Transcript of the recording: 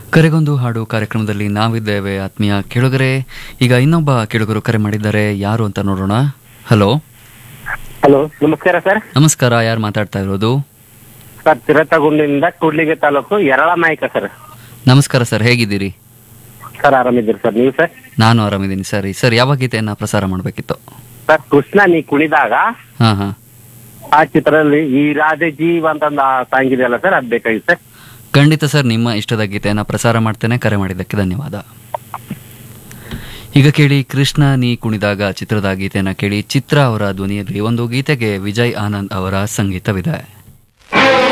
ಕರೆಗೊಂದು ಹಾಡು ಕಾರ್ಯಕ್ರಮದಲ್ಲಿ ನಾವಿದ್ದೇವೆ ಆತ್ಮೀಯ ಕೇಳುಗರೆ ಈಗ ಇನ್ನೊಬ್ಬ ಕೇಳುಗರು ಕರೆ ಮಾಡಿದ್ದಾರೆ ಯಾರು ಅಂತ ನೋಡೋಣ ಹಲೋ ಹಲೋ ನಮಸ್ಕಾರ ಸರ್ ನಮಸ್ಕಾರ ಯಾರು ಮಾತಾಡ್ತಾ ಇರೋದು ಸರ್ ತಿರತಗುಂಡಿನಿಂದ ಕೂಡ್ಲಿಗೆ ತಾಲೂಕು ಯರಳ ನಾಯಕ ಸರ್ ನಮಸ್ಕಾರ ಸರ್ ಹೇಗಿದ್ದೀರಿ ಸರ್ ಆರಾಮಿದ್ದೀರಿ ಸರ್ ನೀವು ಸರ್ ನಾನು ಆರಾಮಿದ್ದೀನಿ ಸರಿ ಸರ್ ಯಾವ ಗೀತೆಯನ್ನ ಪ್ರಸಾರ ಮಾಡಬೇಕಿತ್ತು ಸರ್ ಕೃಷ್ಣ ನೀ ಕುಣಿದಾಗ ಹಾ ಹಾ ಆ ಚಿತ್ರದಲ್ಲಿ ಈ ರಾಧೆ ಜೀವ ಅಂತಂದ ಸಾಂಗ್ ಇದೆಯಲ್ಲ ಸರ್ ಅದ್ ಬೇಕಾಗಿತ್ತು ಸರ್ ಖಂಡಿತ ಸರ್ ನಿಮ್ಮ ಇಷ್ಟದ ಗೀತೆಯನ್ನ ಪ್ರಸಾರ ಮಾಡ್ತೇನೆ ಕರೆ ಮಾಡಿದ್ದಕ್ಕೆ ಧನ್ಯವಾದ ಈಗ ಕೇಳಿ ಕೃಷ್ಣ ನೀ ಕುಣಿದಾಗ ಚಿತ್ರದ ಗೀತೆಯನ್ನ ಕೇಳಿ ಚಿತ್ರ ಅವರ ಧ್ವನಿಯಲ್ಲಿ ಒಂದು ಗೀತೆಗೆ ವಿಜಯ್ ಆನಂದ್ ಅವರ ಸಂಗೀತವಿದೆ